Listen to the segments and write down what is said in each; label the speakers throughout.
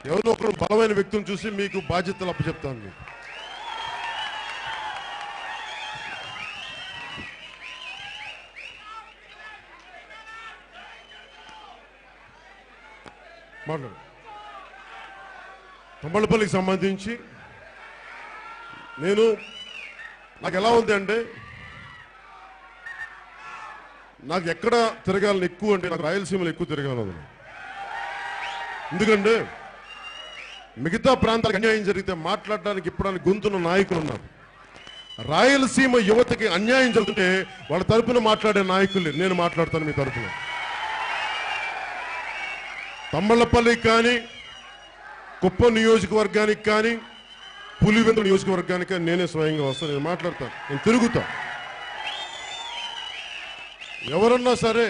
Speaker 1: ఎవరో ఒకరు బలమైన వ్యక్తులను చూసి మీకు బాధ్యతలు అప్పచెప్తాను మీకు మాట్లాడు తమ్మలపల్లికి సంబంధించి నేను నాకు ఎలా ఉంది అంటే నాకు ఎక్కడ తిరగాలని ఎక్కువ అంటే నాకు రాయలసీమలో ఎక్కువ తిరగాలని ఎందుకంటే మిగతా ప్రాంతాలకు అన్యాయం జరిగితే మాట్లాడడానికి ఇప్పడానికి గొంతున్న నాయకులు ఉన్నారు రాయలసీమ యువతకి అన్యాయం జరుగుతుంటే వాళ్ళ తరపున మాట్లాడే నాయకులు నేను మాట్లాడతాను మీ తరపున తమ్మళ్ళపల్లి కానీ కుప్పం నియోజకవర్గానికి కానీ పులివెందు నియోజకవర్గానికి కానీ నేనే స్వయంగా వస్తాను నేను మాట్లాడతాను నేను తిరుగుతా ఎవరన్నా సరే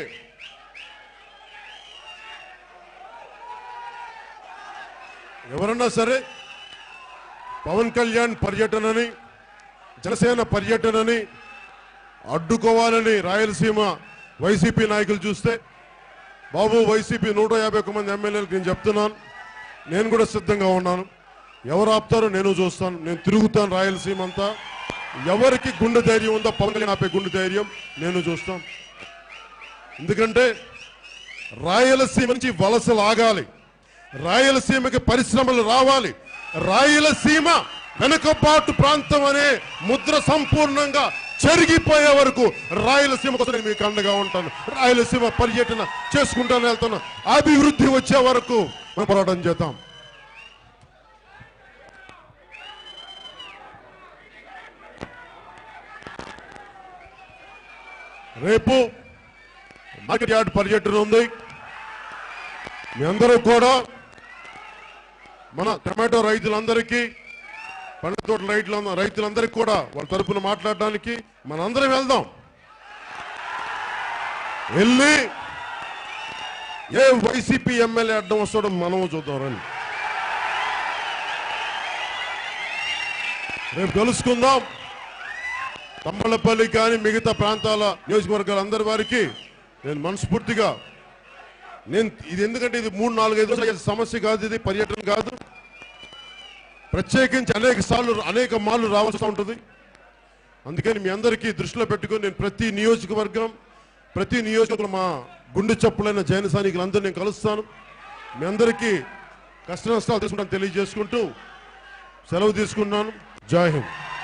Speaker 1: ఎవరన్నా సరే పవన్ కళ్యాణ్ పర్యటనని జనసేన పర్యటనని అడ్డుకోవాలని రాయలసీమ వైసీపీ నాయకులు చూస్తే బాబు వైసీపీ నూట యాభై ఒక్క మంది ఎమ్మెల్యేలకు నేను చెప్తున్నాను నేను కూడా సిద్ధంగా ఉన్నాను ఎవరు ఆపుతారో నేను చూస్తాను నేను తిరుగుతాను రాయలసీమ అంతా ఎవరికి గుండె ధైర్యం ఉందో పవన్ కళ్యాణ్ ఆపే గుండె ధైర్యం నేను చూస్తాను ఎందుకంటే రాయలసీమ నుంచి వలసలు ఆగాలి రాయలసీమకి పరిశ్రమలు రావాలి రాయలసీమ వెనుకబాటు ప్రాంతం అనే ముద్ర సంపూర్ణంగా చెరిగిపోయే వరకు రాయలసీమ కోసం నేను మీకు అండగా ఉంటాను రాయలసీమ పర్యటన చేసుకుంటాను వెళ్తాను అభివృద్ధి వచ్చే వరకు మనం పోరాటం చేద్దాం రేపు మార్కెట్ యార్డ్ పర్యటన ఉంది మీ అందరూ కూడా మన టమాటో రైతులందరికీ పండ్ల తోటల రైతుల రైతులందరికీ కూడా వాళ్ళ తరపున మాట్లాడడానికి మనందరం వెళ్దాం వెళ్ళి ఏ వైసీపీ ఎమ్మెల్యే అడ్డం వస్తాడో మనం చూద్దాం రండి రేపు కలుసుకుందాం తమ్మలపల్లి కానీ మిగతా ప్రాంతాల నియోజకవర్గాల అందరి వారికి నేను మనస్ఫూర్తిగా నేను ఇది ఎందుకంటే ఇది మూడు నాలుగు ఐదు రోజుల సమస్య కాదు ఇది పర్యటన కాదు ప్రత్యేకించి అనేక సార్లు అనేక మార్లు రావాల్సి ఉంటుంది అందుకని మీ అందరికీ దృష్టిలో పెట్టుకొని నేను ప్రతి నియోజకవర్గం ప్రతి నియోజకవర్గం మా గుండె చప్పులైన జైన సైనికులందరూ నేను కలుస్తాను మీ అందరికీ కష్ట నష్టాలు తీసుకుంటాను తెలియజేసుకుంటూ సెలవు తీసుకున్నాను జై హింద్